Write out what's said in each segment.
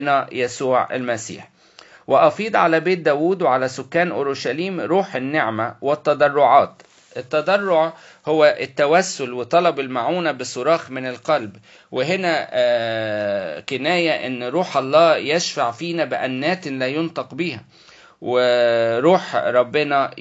يسوع المسيح وأفيض على بيت داود وعلى سكان أورشليم روح النعمة والتضرعات التضرع هو التوسل وطلب المعونة بصراخ من القلب وهنا كناية أن روح الله يشفع فينا بأنات لا ينطق بها وروح ربنا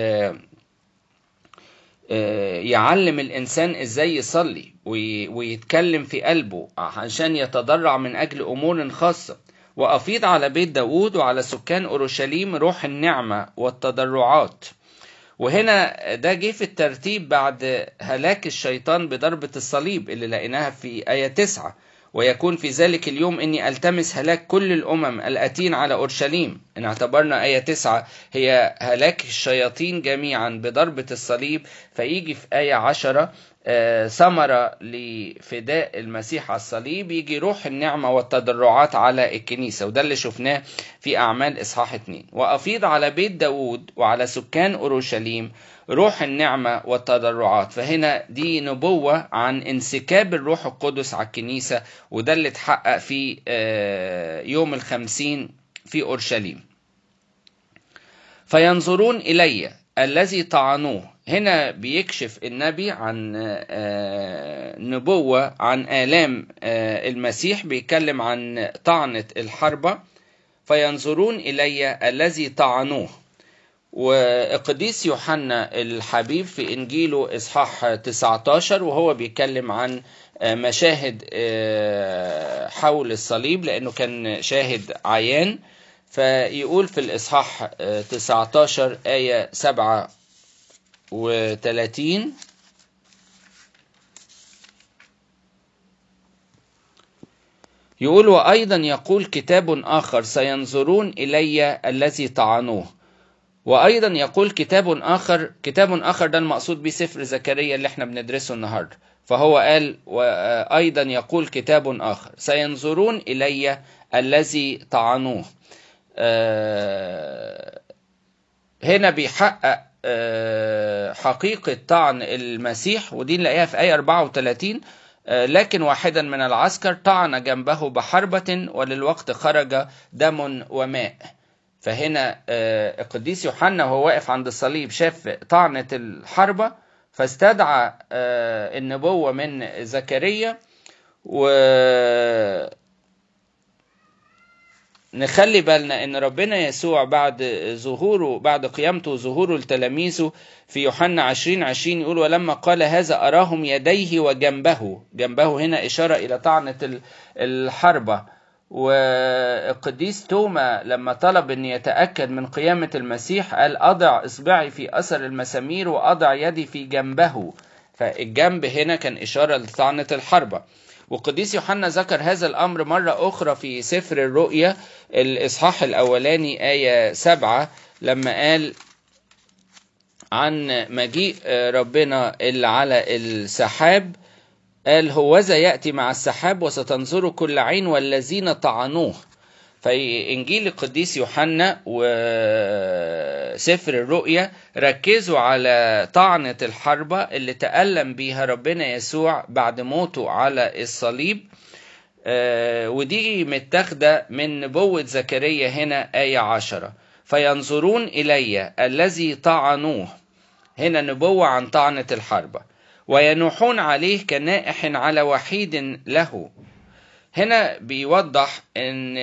يعلم الإنسان إزاي يصلي ويتكلم في قلبه عشان يتضرع من أجل أمور خاصة وأفيض على بيت داود وعلى سكان أورشليم روح النعمة والتضرعات وهنا ده جه في الترتيب بعد هلاك الشيطان بضربة الصليب اللي لقيناها في آية 9 ويكون في ذلك اليوم إني ألتمس هلاك كل الأمم الأتين على أورشليم إن اعتبرنا آية 9 هي هلاك الشياطين جميعا بضربة الصليب فيجي في آية 10 ثمرة لفداء المسيح على الصليب يجي روح النعمة والتضرعات على الكنيسة وده اللي شفناه في أعمال إصحاح 2 وأفيض على بيت داود وعلى سكان أورشليم روح النعمة والتضرعات فهنا دي نبوة عن انسكاب الروح القدس على الكنيسة وده اللي اتحقق في يوم الخمسين في أورشليم فينظرون إلي الذي طعنوه هنا بيكشف النبي عن نبوة عن آلام المسيح بيتكلم عن طعنة الحربة فينظرون إلي الذي طعنوه وقديس يوحنا الحبيب في إنجيله إصحاح 19 وهو بيتكلم عن مشاهد حول الصليب لأنه كان شاهد عيان فيقول في الإصحاح 19 آية 7 وثلاثين يقول وأيضا يقول كتاب آخر سينظرون إلي الذي طعنوه وأيضا يقول كتاب آخر كتاب آخر ده المقصود به سفر زكريا اللي احنا بندرسه النهاردة فهو قال وأيضا يقول كتاب آخر سينظرون إلي الذي طعنوه هنا بيحقق حقيقة طعن المسيح ودي نلاقيها في آية 34 لكن واحدا من العسكر طعن جنبه بحربة وللوقت خرج دم وماء فهنا القديس يوحنا وهو واقف عند الصليب شاف طعنة الحربة فاستدعى النبوة من زكريا و نخلي بالنا ان ربنا يسوع بعد ظهوره بعد قيامته وظهوره لتلاميذه في يوحنا 20 20 يقول ولما قال هذا اراهم يديه وجنبه جنبه هنا اشاره الى طعنه الحربه والقديس توما لما طلب ان يتاكد من قيامه المسيح قال اضع اصبعي في اثر المسامير واضع يدي في جنبه فالجنب هنا كان اشاره لطعنه الحربه وقديس يوحنا ذكر هذا الأمر مرة أخرى في سفر الرؤيا الإصحاح الأولاني آية سبعة لما قال عن مجيء ربنا اللي على السحاب قال هوذا يأتي مع السحاب وستنظر كل عين والذين طعنوه في إنجيل القديس يوحنا وسفر الرؤيا ركزوا على طعنة الحربة اللي تألم بيها ربنا يسوع بعد موته على الصليب ودي متاخدة من نبوة زكريا هنا آية عشرة فينظرون إلي الذي طعنوه هنا نبوة عن طعنة الحربة وينوحون عليه كنائح على وحيد له هنا بيوضح ان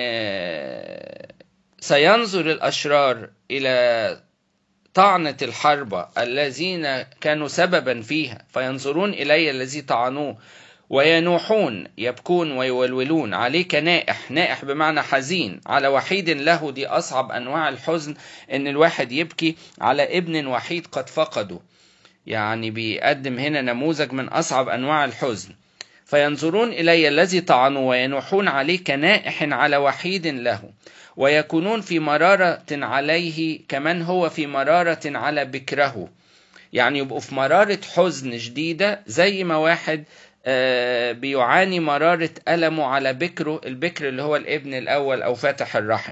سينظر الاشرار الى طعنة الحربة الذين كانوا سببا فيها فينظرون الي الذي طعنوه وينوحون يبكون ويولولون عليه كنائح نائح بمعنى حزين على وحيد له دي اصعب انواع الحزن ان الواحد يبكي على ابن وحيد قد فقده يعني بيقدم هنا نموذج من اصعب انواع الحزن فينظرون إلي الذي طعنوا وينوحون عليه كنائح على وحيد له ويكونون في مرارة عليه كمن هو في مرارة على بكره يعني يبقوا في مرارة حزن شديدة زي ما واحد بيعاني مرارة ألمه على بكره البكر اللي هو الابن الأول أو فاتح الرحم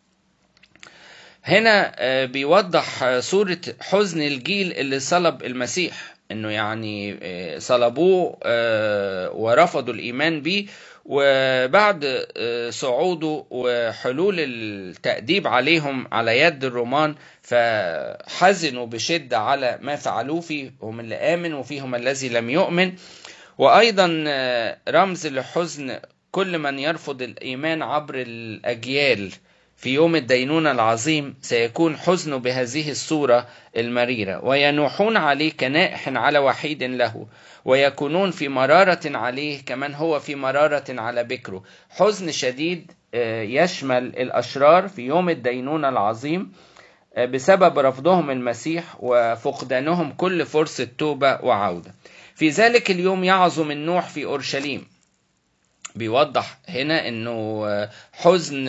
هنا بيوضح صورة حزن الجيل اللي صلب المسيح انه يعني صلبوه ورفضوا الايمان بيه وبعد صعوده وحلول التأديب عليهم على يد الرومان فحزنوا بشدة على ما فعلوه فيهم اللي آمن وفيهم الذي لم يؤمن وأيضا رمز لحزن كل من يرفض الإيمان عبر الأجيال في يوم الدينونة العظيم سيكون حزنه بهذه الصورة المريرة وينوحون عليه كنائح على وحيد له ويكونون في مرارة عليه كمن هو في مرارة على بكره حزن شديد يشمل الأشرار في يوم الدينونة العظيم بسبب رفضهم المسيح وفقدانهم كل فرصة توبة وعودة في ذلك اليوم يعظم النوح في أورشليم بيوضح هنا انه حزن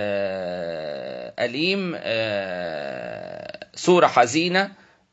أليم صورة حزينة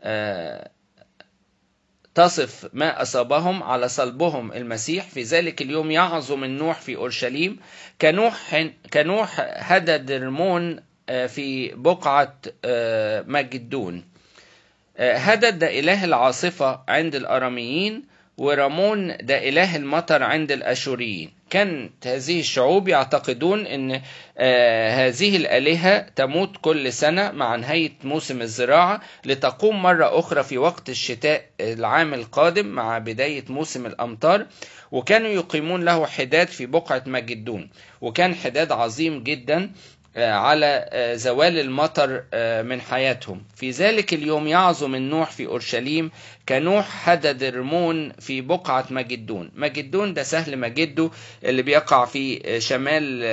تصف ما أصابهم على صلبهم المسيح في ذلك اليوم يعظم النوح في أورشليم كنوح كنوح هدى درمون في بقعة مجدون هدد ده إله العاصفة عند الأراميين ورامون ده إله المطر عند الأشوريين كانت هذه الشعوب يعتقدون أن آه هذه الآلهة تموت كل سنة مع نهاية موسم الزراعة لتقوم مرة أخرى في وقت الشتاء العام القادم مع بداية موسم الأمطار وكانوا يقيمون له حداد في بقعة مجدون وكان حداد عظيم جدا على زوال المطر من حياتهم في ذلك اليوم يعظم النوح في أورشليم كنوح هدد رمون في بقعة مجدون مجدون ده سهل مجده اللي بيقع في شمال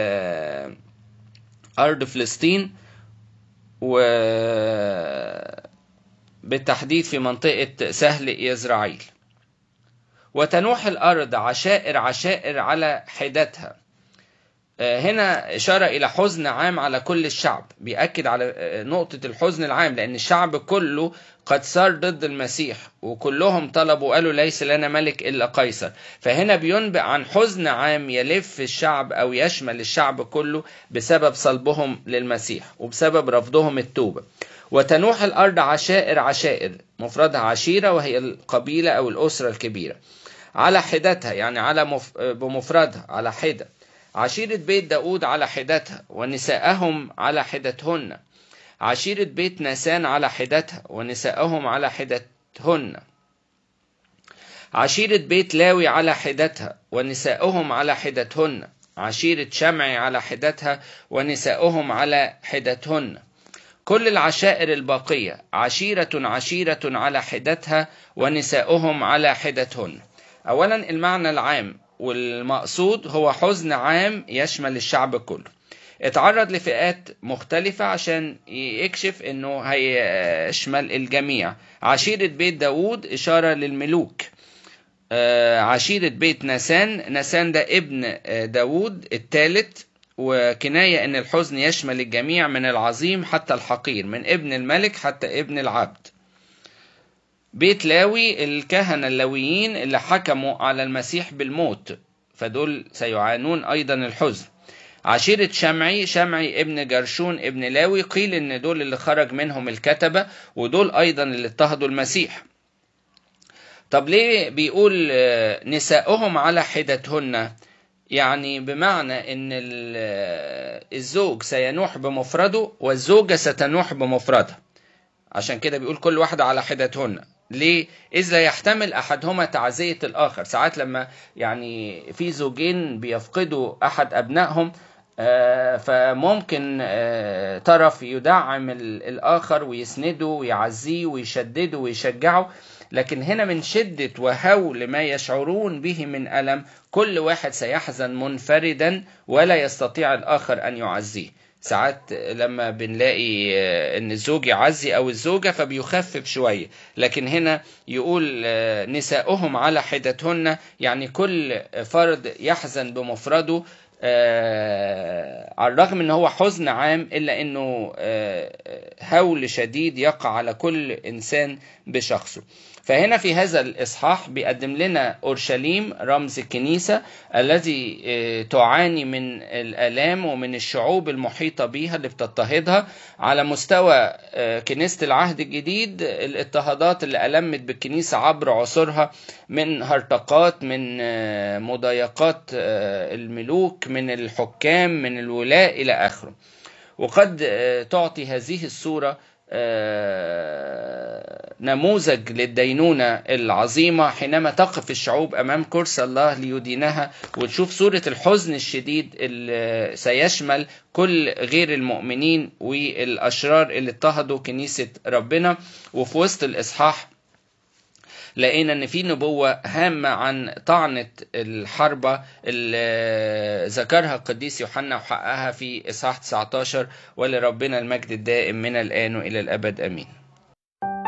أرض فلسطين و بالتحديد في منطقة سهل يزرعيل وتنوح الأرض عشائر عشائر على حدتها هنا إشارة إلى حزن عام على كل الشعب بيأكد على نقطة الحزن العام لأن الشعب كله قد صار ضد المسيح وكلهم طلبوا قالوا ليس لنا ملك إلا قيصر فهنا بينبئ عن حزن عام يلف الشعب أو يشمل الشعب كله بسبب صلبهم للمسيح وبسبب رفضهم التوبة وتنوح الأرض عشائر عشائر مفردها عشيرة وهي القبيلة أو الأسرة الكبيرة على حدتها يعني على مف... بمفردها على حدة عشيرة بيت داود على حدتها ونساءهم على حدتهن عشيرة بيت ناسان على حدتها ونساءهم على حدتهن عشيرة بيت لاوي على حدتها ونساءهم على حدتهن عشيرة شمعي على حدتها ونساءهم على حدتهن كل العشائر الباقية عشيرة عشيرة على حدتها ونساؤهم على حدتهن أولا المعنى العام والمقصود هو حزن عام يشمل الشعب كله اتعرض لفئات مختلفة عشان يكشف انه هيشمل الجميع عشيرة بيت داود اشارة للملوك عشيرة بيت نسان نسان ده ابن داود الثالث وكناية ان الحزن يشمل الجميع من العظيم حتى الحقير من ابن الملك حتى ابن العبد بيت لاوي الكهنة اللاويين اللي حكموا على المسيح بالموت فدول سيعانون أيضا الحزن عشيرة شمعي شمعي ابن جرشون ابن لاوي قيل ان دول اللي خرج منهم الكتبة ودول أيضا اللي اضطهدوا المسيح طب ليه بيقول نساؤهم على حدتهن يعني بمعنى ان الزوج سينوح بمفرده والزوجة ستنوح بمفردها عشان كده بيقول كل واحدة على حدتهن ليه؟ إذ لا يحتمل أحدهما تعزية الآخر ساعات لما يعني في زوجين بيفقدوا أحد أبنائهم فممكن طرف يدعم الآخر ويسنده ويعزيه ويشدده ويشجعه لكن هنا من شدة وهول ما يشعرون به من ألم كل واحد سيحزن منفردا ولا يستطيع الآخر أن يعزيه ساعات لما بنلاقي ان الزوج يعزي او الزوجة فبيخفف شوية لكن هنا يقول نساؤهم على حدتهن يعني كل فرد يحزن بمفرده على الرغم ان هو حزن عام الا انه هول شديد يقع على كل إنسان بشخصه فهنا في هذا الإصحاح بيقدم لنا أورشليم رمز الكنيسة الذي تعاني من الآلام ومن الشعوب المحيطة بها اللي بتضطهدها على مستوى كنيسة العهد الجديد الاضطهادات اللي ألمت بالكنيسة عبر عصورها من هرطقات من مضايقات الملوك من الحكام من الولاء إلى آخره وقد تعطي هذه الصورة نموذج للدينونة العظيمة حينما تقف الشعوب أمام كرسي الله ليدينها وتشوف صورة الحزن الشديد اللي سيشمل كل غير المؤمنين والأشرار اللي اضطهدوا كنيسة ربنا وفي وسط الإصحاح لقينا ان في نبوة هامة عن طعنة الحربة اللي ذكرها القديس يوحنا وحققها في اصحاح 19 ولربنا المجد الدائم من الان والى الابد امين